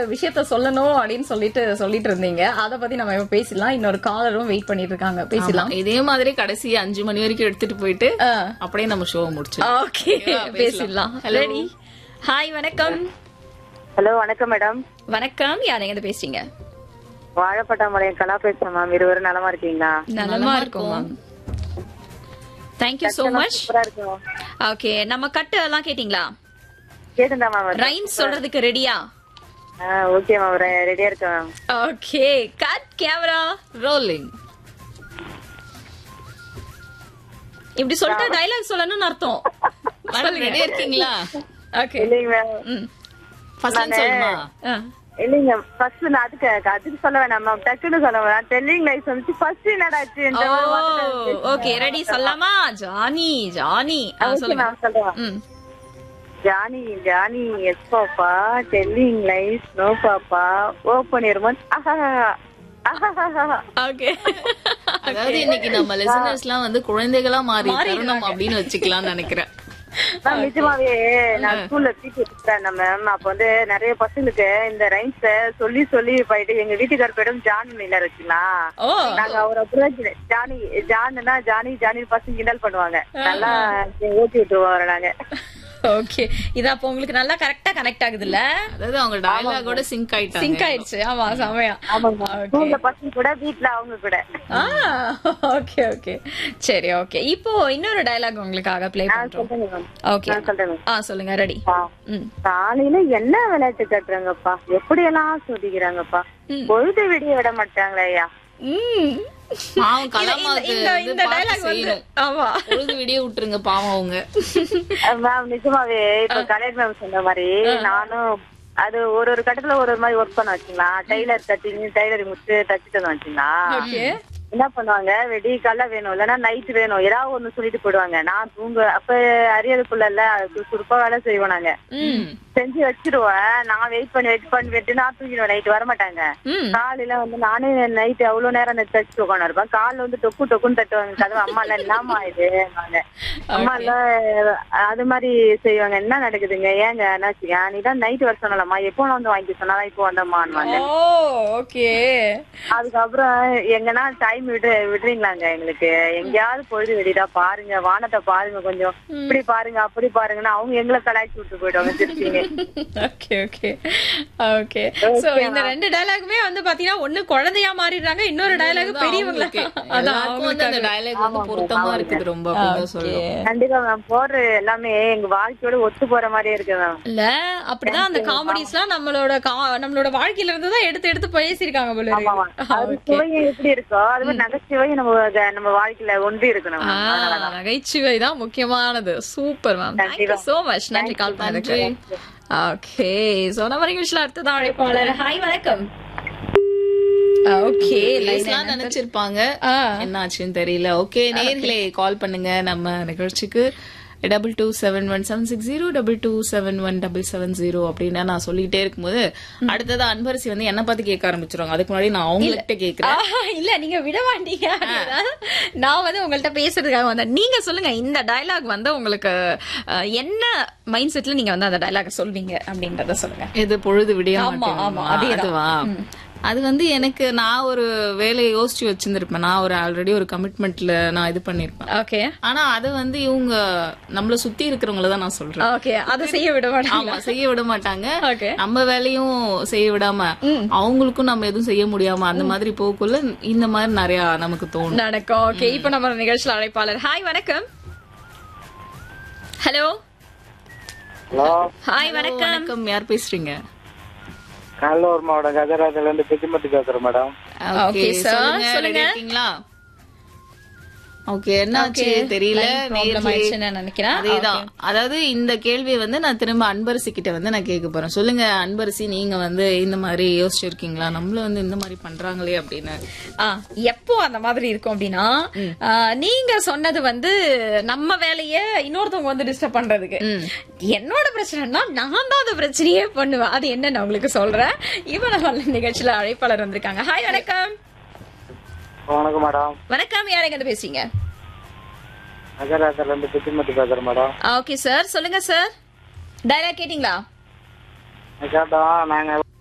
விஷயத்த சொல்லணும் அப்படின்னு சொல்லிட்டு சொல்லிட்டு இருந்தீங்க அத பத்தி நம்ம இப்ப பேசலாம் இன்னொரு காலரும் வெயிட் பண்ணிட்டு இருக்காங்க பேசலாம் இதே மாதிரி கடைசி அஞ்சு மணி வரைக்கும் எடுத்துட்டு போயிட்டு ஆ. அப்படியே நம்ம ஷோ முடிச்சோம் ஓகே பேசிடலாம் ரெடி ஹாய் வணக்கம் ஹலோ வணக்கம் மேடம் வணக்கம் யார் எங்க பேசுறீங்க வாழைப்பட்டாம்பாளையம் கலா பேசுறேன் மேம் இருவரும் நலமா இருக்கீங்களா நலமா இருக்கும் மேம் தேங்க்யூ சோ மச் சூப்பரா இருக்கும் ஓகே நம்ம கட்டு எல்லாம் கேட்டிங்களா கேட்டுந்தா மேம் ரைம்ஸ் சொல்றதுக்கு ரெடியா ஓகே மேம் ரெடியா இருக்கேன் ma'am okay cut camera rolling இப்படி சொல்லிட்டு டைலாக் சொல்லணும்னு அர்த்தம் மேடம் ரெடியா இருக்கீங்களா ஓகே இல்லைங்க மேம் ம் ஃபர்ஸ்ட் சொல்லுமா ஆ. இல்லைங்க ஃபர்ஸ்ட் நான் அதுக்கு அதுக்கு சொல்ல வேணாம் மேம் டக்குன்னு சொல்ல வேணாம் டெல்லிங் லைஃப் வந்து ஃபர்ஸ்ட் என்னடா ஆச்சு இந்த மாதிரி ஓ ஓகே ரெடி சொல்லலாமா ஜானி ஜானி ஆ, ஓகே சொல்லுங்க மேம் சொல்றேன் ம் Johnny Johnny yes papa telling lies no papa open இருமன் ஓகே அதாவது இன்னைக்கு நம்ம லிசனர்ஸ் எல்லாம் வந்து குழந்தைகளா மாறி தருணம் அப்படின்னு வச்சுக்கலாம்னு நினைக்கிறேன் மேம் நிஜமாவே நான் ஸ்கூல்ல டீச்சர் இருக்கிறேன் மேம் அப்ப வந்து நிறைய பசங்களுக்கு இந்த ரைம்ஸ் சொல்லி சொல்லி போயிட்டு எங்க வீட்டுக்கார போயிடும் ஜான் மில்லர் வச்சுக்கலாம் ஓ நாங்க அவர் அப்புறம் ஜானி ஜானுனா ஜானி ஜானி பசங்க கிண்டல் பண்ணுவாங்க நல்லா ஓட்டி விட்டுருவோம் நாங்க ஓகே இது அப்போ உங்களுக்கு நல்லா கரெக்டா கனெக்ட் ஆகுதுல்ல அதாவது அவங்க டயலாகோட சிங்க் ஆயிட்டாங்க சிங்க் ஆயிடுச்சு ஆமா செமையா ஆமாங்க ஓகே ஸ்கூல்ல பசங்க கூட வீட்ல அவங்க கூட ஆ ஓகே ஓகே சரி ஓகே இப்போ இன்னொரு டயலாக் உங்களுக்காக ப்ளே பண்றோம் சொல்றேங்க மேம் ஓகே நான் சொல்றேன் மேம் ஆ சொல்லுங்க ரெடி ம் காலையில என்ன விளையாட்டு கட்டுறாங்கப்பா எப்படி எல்லாம் சோதிக்கிறாங்கப்பா ம். பொழுது விடிய விட மாட்டாங்களே ஐயா ம் பாவம் இந்த- கலமாக்கு இந்த வந்து இந்த பார்த்து டயலாக் வந்து செய்யணும் ஆமா பொழுது விடிய விட்டுருங்க பாவம் அவங்க மேம் நிஜமாவே இப்ப கலெக்டர் மேம் சொன்ன மாதிரி நானும் அது ஒரு ஒரு கட்டத்துல ஒரு ஒரு மாதிரி ஒர்க் பண்ண வச்சுங்களா டெய்லர் தச்சிங் டெய்லர் முடிச்சு தச்சுட்டு வச்சுங்களா ஓகே என்ன பண்ணுவாங்க வெடி கால வேணும் இல்லைன்னா நைட் வேணும் ஏதாவது ஒண்ணு சொல்லிட்டு போயிடுவாங்க நான் தூங்க அப்ப அரியலுக்குள்ள இல்ல சுறுப்பா வேலை செய்வோம் நாங்க ம் செஞ்சு வச்சிருவேன் நான் வெயிட் பண்ணி வெயிட் பண்ணி வெட்டி நான் தூங்கிடுவேன் நைட் வர மாட்டாங்க ம் காலையில வந்து நானே நைட் அவ்வளவு நேரம் அந்த தச்சு உட்காந்து இருப்பேன் காலைல வந்து டொக்கு டொக்குன்னு தட்டுவாங்க கதவு அம்மா எல்லாம் என்னமா இது நாங்க அம்மா எல்லாம் அது மாதிரி செய்வாங்க என்ன நடக்குதுங்க ஏங்க என்னாச்சுங்க நீ தான் நைட் வர சொன்னலம்மா எப்போ நான் வந்து வாங்கி சொன்னாலும் இப்போ வந்தம்மான்னு ஓ ஓகே அதுக்கப்புறம் எங்கன்னா டைம் விடு விடுறீங்களாங்க எங்களுக்கு எங்கேயாவது பொழுது வெடிடா பாருங்க வானத்தை பாருங்க கொஞ்சம் இப்படி பாருங்க அப்படி பாருங்கன்னா அவங்க எங்களை கலாய்ச்சி விட்டு போயிடுவாங்க திருப்பிங்க ஓகே ஓகே ஓகே சோ இந்த ரெண்டு டயலாகுமே வந்து பாத்தீங்கன்னா ஒண்ணு குழந்தையா மாறிடுறாங்க இன்னொரு டயலாக் பெரியவங்களா அவங்களுக்கு எல்லாருக்கும் வந்து அந்த டயலாக் வந்து பொருத்தமா இருக்குது ரொம்ப அப்படின்னு சொல்லுவோம் கண்டிப்பா மேம் போடுற எல்லாமே எங்க வாழ்க்கையோட ஒத்து போற மாதிரியே இருக்கு மேம் இல்ல அப்படிதான் அந்த காமெடிஸ்லாம் நம்மளோட கா- நம்மளோட வாழ்க்கையில இருந்து தான் எடுத்து எடுத்து பேசியிருக்காங்க போல ஆமா இருக்கு அது சுவையும் எப்படி இருக்கோ அது மாதிரி நகைச்சுவையும் நம்ம நம்ம வாழ்க்கையில ஒன்றி இருக்கணும் ஆ, நகைச்சுவை தான் முக்கியமானது super ma'am thank you so much நன்றி கால் பண்ணதுக்கு ஓகே சோ நம்ம நிகழ்ச்சியில அடுத்ததான் அழைப்பாளர் ஹாய் வணக்கம் ஓகே பேசலாம் நினைச்சிருப்பாங்க ஆ என்ன ஆச்சுன்னு தெரியல ஓகே நேர்களே கால் பண்ணுங்க நம்ம நிகழ்ச்சிக்கு double two seven one seven six zero double two seven one double seven zero அப்படின்னு நான் சொல்லிட்டே இருக்கும்போது அடுத்தது அன்பரசி வந்து என்ன பார்த்து கேட்க ஆரம்பிச்சிருவாங்க அதுக்கு முன்னாடி நான் அவங்ககிட்ட கேக்குறேன் ஆஹா, இல்ல நீங்க விட மாட்டீங்க அப்படின்னா, நான் வந்து உங்கள்ட்ட பேசுறதுக்காக வந்தேன் நீங்க சொல்லுங்க இந்த டயலாக் வந்து உங்களுக்கு அஹ், என்ன மைண்ட் செட்ல நீங்க வந்து அந்த டயலாக் சொல்வீங்க அப்படின்றத சொல்லுங்க இது பொழுது விடிய ஆமா, மாட்டேங்குமா? ஆமா, அதேதான். அதுவா அது வந்து எனக்கு நான் ஒரு வேலையை யோசிச்சு வச்சிருந்திருப்பேன் நான் ஒரு ஆல்ரெடி ஒரு கமிட்மெண்ட்ல நான் இது பண்ணிருப்பேன் ஓகே ஆனா அது வந்து இவங்க நம்மள சுத்தி இருக்கிறவங்கள தான் நான் சொல்றேன் ஓகே அதை செய்ய விட மாட்டாங்க ஆமா செய்ய விட மாட்டாங்க ஓகே நம்ம வேலையும் செய்ய விடாம அவங்களுக்கும் நம்ம எதுவும் செய்ய முடியாம அந்த மாதிரி போக்குள்ள இந்த மாதிரி நிறைய நமக்கு தோணும் நடக்கும் ஓகே இப்போ நம்ம நிகழ்ச்சியில் அழைப்பாளர் ஹாய் வணக்கம் ஹலோ ஹலோ ஹாய் வணக்கம் வணக்கம் யார் பேசுறீங்க கடலூர் மாவட்டம் கஜராஜில இருந்து பிச்சிமட்டி பேசுறேன் மேடம் ஓகே Okay, sir. சொல்லுங்க சொல்லுங்க. ready இருக்கீங்களா ஓகே என்னாச்சு தெரியல ப்ராப்ளம் நேர்லயே- ஆயிடுச்சுன்னு நினைக்கிறேன் அதேதான் அதாவது இந்த கேள்வியை வந்து நான் திரும்ப அன்பரசி கிட்ட வந்து நான் கேட்க போறேன் சொல்லுங்க அன்பரசி நீங்க வந்து இந்த மாதிரி யோசிச்சிருக்கீங்களா நம்மள வந்து இந்த மாதிரி பண்றாங்களே அப்படின்னு ஆ, எப்போ அந்த மாதிரி இருக்கும் அப்படின்னா ஆ, நீங்க சொன்னது வந்து நம்ம வேலைய இன்னொருத்தவங்க வந்து டிஸ்டர்ப் பண்றதுக்கு என்னோட பிரச்சனைனா நான் தான் அந்த பிரச்சனையே பண்ணுவேன் அது என்ன நான் உங்களுக்கு சொல்றேன் இப்ப நம்ம நிகழ்ச்சியில அழைப்பாளர் வந்திருக்காங்க ஹாய் வணக்கம் வணக்கம் மேடம் வணக்கம் யாருங்க இருந்து பேசுறீங்க கஜராஜில இருந்து பிச்சிமட்டி பேசுறேன் மேடம் ஓகே சார் சொல்லுங்க சார் டயலாக் கேட்டிங்களா கேட்டோம் நாங்க